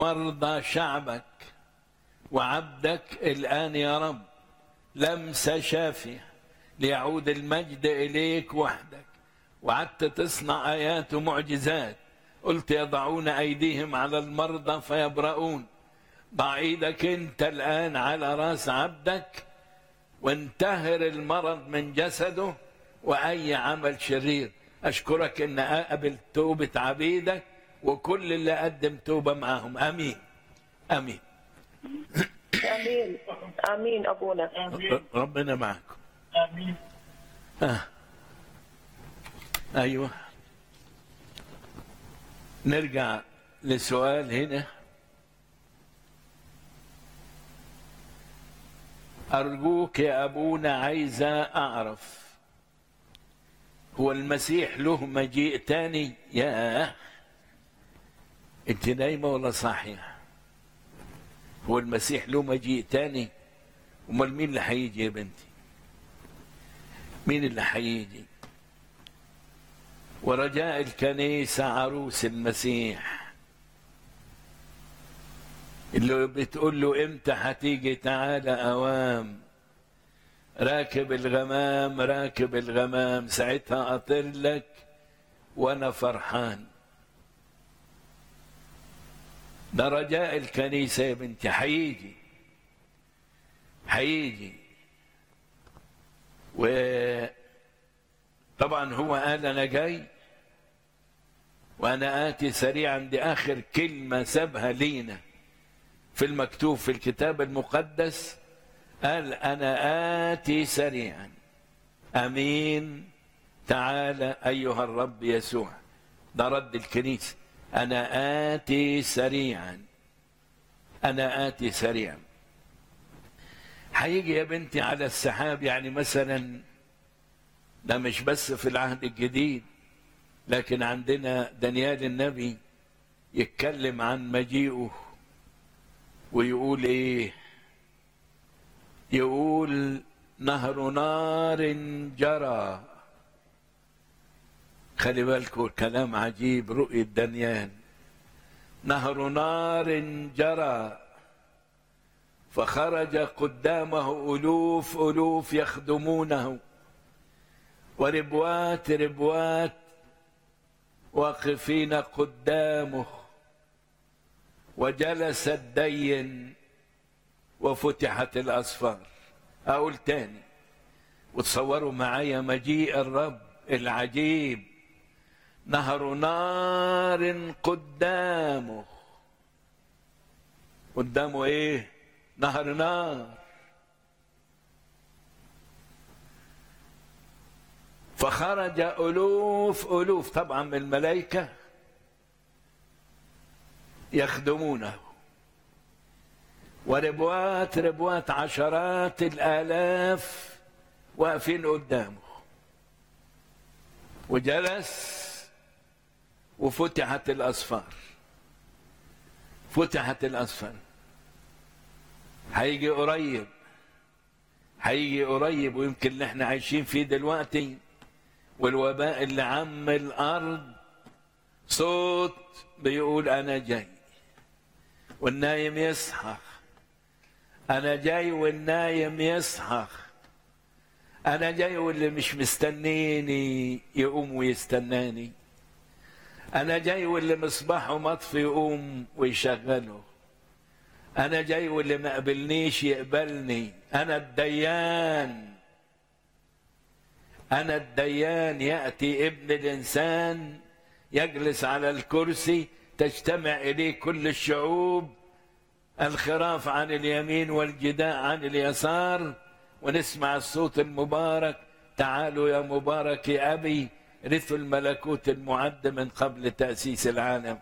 مرضى شعبك وعبدك الآن يا رب لمسة شافية ليعود المجد إليك وحدك وعدت تصنع آيات ومعجزات قلت يضعون أيديهم على المرضى فيبرؤون ضع ايدك انت الآن على رأس عبدك وانتهر المرض من جسده وأي عمل شرير أشكرك أن أقبل توبة عبيدك وكل اللي قدم توبة معهم أمين أمين امين امين ابونا ربنا معكم امين آه. أيوة نرجع لسؤال هنا أرجوك يا أبونا عايزة أعرف هو المسيح له مجيء تاني يا أنت نايمة ولا صاحية هو المسيح له مجيء تاني أمال مين اللي هيجي يا بنتي مين اللي هيجي ورجاء الكنيسة عروس المسيح اللي بتقول له امتى هتيجي تعالى اوام راكب الغمام راكب الغمام ساعتها اطير لك وانا فرحان ده رجاء الكنيسة يا بنتي هيجي هيجي وطبعا هو قال انا جاي وانا اتي سريعا دي اخر كلمه سابها لينا في المكتوب في الكتاب المقدس قال انا اتي سريعا امين تعالى ايها الرب يسوع ده رد الكنيسه انا اتي سريعا انا اتي سريعا هيجي يا بنتي على السحاب يعني مثلا ده مش بس في العهد الجديد لكن عندنا دانيال النبي يتكلم عن مجيئه ويقول ايه يقول نهر نار جرى خلي بالكم كلام عجيب رؤية دانيال نهر نار جرى فخرج قدامه ألوف ألوف يخدمونه وربوات ربوات واقفين قدامه وجلس الدين وفتحت الأسفار أقول تاني وتصوروا معايا مجيء الرب العجيب نهر نار قدامه قدامه ايه نهر نار فخرج ألوف ألوف طبعا من الملائكة يخدمونه وربوات ربوات عشرات الآلاف واقفين قدامه وجلس وفتحت الأسفار فتحت الأسفار هيجي قريب هيجي قريب ويمكن اللي احنا عايشين فيه دلوقتي والوباء اللي عم الارض صوت بيقول انا جاي والنايم يصحى انا جاي والنايم يصحى انا جاي واللي مش مستنيني يقوم ويستناني انا جاي واللي مصباحه مطفي يقوم ويشغله انا جاي واللي ما قبلنيش يقبلني انا الديان أنا الديان يأتي ابن الإنسان يجلس على الكرسي تجتمع إليه كل الشعوب الخراف عن اليمين والجداء عن اليسار ونسمع الصوت المبارك تعالوا يا مبارك يا أبي رثوا الملكوت المعد من قبل تأسيس العالم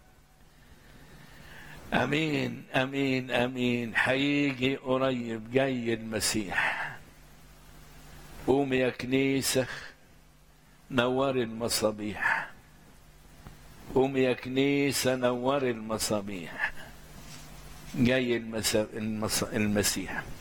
أمين أمين أمين حيجي قريب جاي المسيح قوم يا كنيسة نور المصابيح قوم يا كنيسة نور المصابيح جاي المسا... المس... المسيح